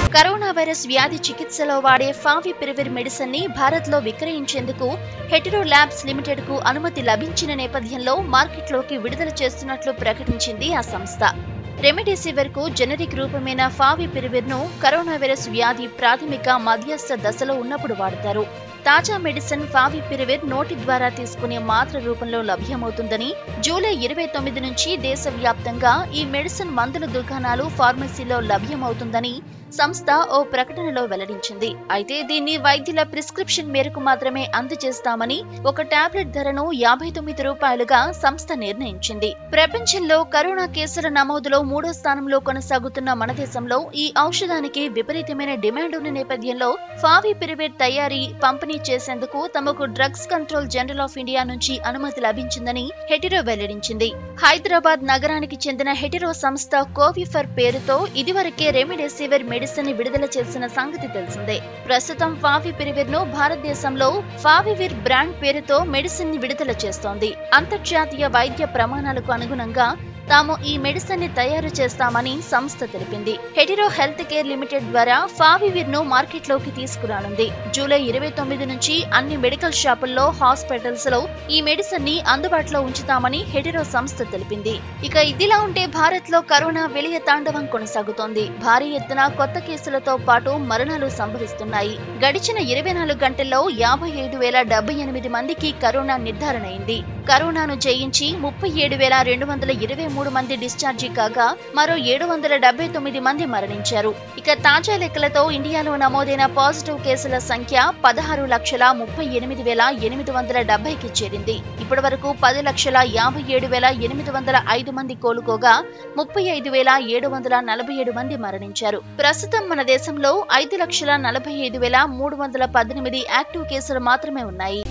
corona virus వ్యాధి చికిత్సలో వాడే ఫావిపిరివిర్ మెడిసిన్ ని భారత్ లో విక్రయించేందుకు హెటరో ల్యాబ్స్ లిమిటెడ్ కు అనుమతి లభించిన నేపథ్యంలో మార్కెట్లోకి విడుదల చేస్తున్నట్లు ప్రకటించింది ఆ సంస్థ రెమిడెసివిర్ కు జెనరిక్ రూపమైన ఫావిపిరివిర్ ను కరోనా వైరస్ వ్యాధి ప్రాథమిక మధ్యస్థ దశలో ఉన్నప్పుడు వాడతారు తాజా మెడిసిన్ ఫావిపిరివిర్ నోటి ద్వారా తీసుకునే మాత్ర రూపంలో లభ్యమవుతుందని జూలై ఇరవై తొమ్మిది నుంచి దేశవ్యాప్తంగా ఈ మెడిసిన్ మందుల దుకాణాలు ఫార్మసీలో లభ్యమవుతుందని సంస్థ ఓ ప్రకటనలో వెల్లడించింది అయితే దీన్ని వైద్యుల ప్రిస్క్రిప్షన్ మేరకు మాత్రమే అందజేస్తామని ఒక టాబ్లెట్ ధరను యాభై తొమ్మిది రూపాయలుగా సంస్థ నిర్ణయించింది ప్రపంచంలో కరోనా కేసుల నమోదులో మూడో స్థానంలో కొనసాగుతున్న మన దేశంలో ఈ ఔషధానికి విపరీతమైన డిమాండ్ ఉన్న నేపథ్యంలో ఫావిపిరివిర్ తయారీ పంపిణీ చేసేందుకు తమకు drugs control general of India నుంచి అనుమతి లభించిందని హెటిరో వెల్లడించింది హైదరాబాద్ నగరానికి చెందిన హెటిరో సంస్థ కోవిఫర్ పేరుతో ఇదివరకే రెమిడెసివిర్ మెడిసిన్ ని విడుదల చేసిన సంగతి తెలిసిందే ప్రస్తుతం ఫావిపిరివిర్ ను భారతదేశంలో ఫావివిర్ బ్రాండ్ పేరుతో మెడిసిన్ ని విడుదల చేస్తోంది అంతర్జాతీయ వైద్య ప్రమాణాలకు అనుగుణంగా తాము ఈ మెడిసిన్ ని తయారు చేస్తామని సంస్థ తెలిపింది హెటిరో హెల్త్ కేర్ లిమిటెడ్ ద్వారా ఫావివిర్ ను మార్కెట్ లోకి తీసుకురానుంది జూలై ఇరవై తొమ్మిది నుంచి అన్ని మెడికల్ షాపుల్లో హాస్పిటల్స్ లో ఈ మెడిసిన్ ని అందుబాటులో ఉంచుతామని హెటిరో సంస్థ తెలిపింది ఇక ఇదిలా ఉంటే భారత్ లో కరోనా విలయ తాండవం కొనసాగుతోంది భారీ ఎత్తున కొత్త కేసులతో పాటు మరణాలు సంభవిస్తున్నాయి గడిచిన ఇరవై నాలుగు గంటల్లో యాభై ఏడు వేల డెబ్బై ఎనిమిది మందికి కరోనా నిర్ధారణ అయింది కరోనాను జయించి ముప్పై ఏడు వేల రెండు వందల ఇరవై మూడు మంది డిశ్చార్జి కాగా మరో ఏడు వందల డెబ్బై తొమ్మిది మంది మరణించారు ఇక తాజా లెక్కలతో ఇండియాలో నమోదైన పాజిటివ్ కేసుల సంఖ్య పదహారు లక్షల ముప్పై ఎనిమిది వేల ఎనిమిది వందల డెబ్బైకి చేరింది ఇప్పటి వరకు పది లక్షల యాభై ఏడు వేల ఎనిమిది వందల ఐదు మంది కోలుకోగా ముప్పై ఐదు వేల ఏడు వందల నలభై ఏడు మంది మరణించారు ప్రస్తుతం మన దేశంలో ఐదు లక్షల నలభై ఐదు వేల మూడు వందల పద్దెనిమిది యాక్టివ్ కేసులు మాత్రమే ఉన్నాయి